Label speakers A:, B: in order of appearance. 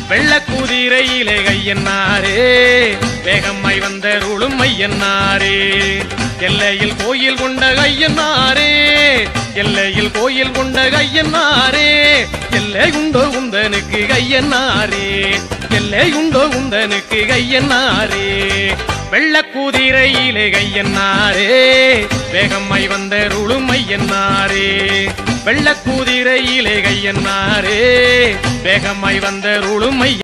A: வெள்ள குதிரையிலே கையன்னாரே வேகம்மாய் வந்த ருளும் ஐயன்னாரே எல்லையில் கோயில் கொண்ட கையன்னாரே எல்லையில் கோயில் கொண்ட கையன்னாரே எல்லை உண்டோ உந்தனுக்கு கையன்னாரே எல்லை உண்டோ உந்தனுக்கு கையன்னாரே வெள்ள குதிரையிலே கையன்னாரே வேகம்மாய் வந்த ருளும் ஐயன்னாரே வெள்ள குதிரையிலே கையன்னாரே வேகமாய் வந்த ருளும் ஐய